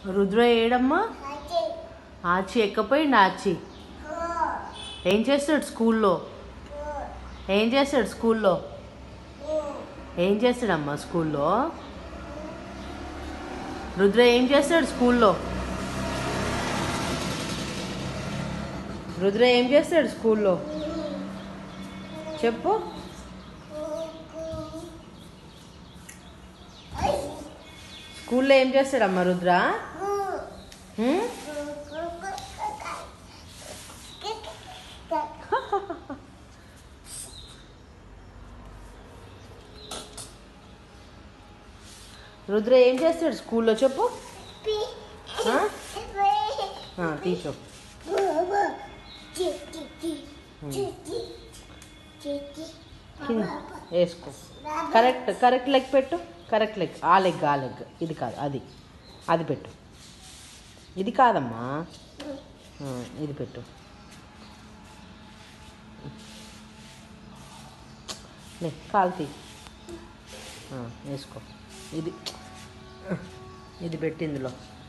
రుద్ర ఏడమ్మా ఆచి ఎక్కపోయింది ఆచి ఏం చేస్తాడు స్కూల్లో ఏం చేస్తాడు స్కూల్లో ఏం చేస్తాడమ్మా స్కూల్లో రుద్ర ఏం చేస్తాడు స్కూల్లో రుద్ర ఏం చేస్తాడు స్కూల్లో చెప్పు స్కూల్లో ఏం చేస్తాడమ్మా రుద్ర హ్మ్? రుద్ర ఏం చేస్తాడు స్కూల్లో చెప్పు ఆ? ఆ, తీచు కింద వేసుకో కరెక్ట్ కరెక్ట్ లెగ్ పెట్టు కరెక్ట్ లెగ్ ఆ లెగ్ ఆ లెగ్ ఇది కాదు అది అది పెట్టు ఇది కాదమ్మా ఆ, ఇది పెట్టు లే కాలు తీ ఆ, వేసుకో ఇది ఇది పెట్టి ఇందులో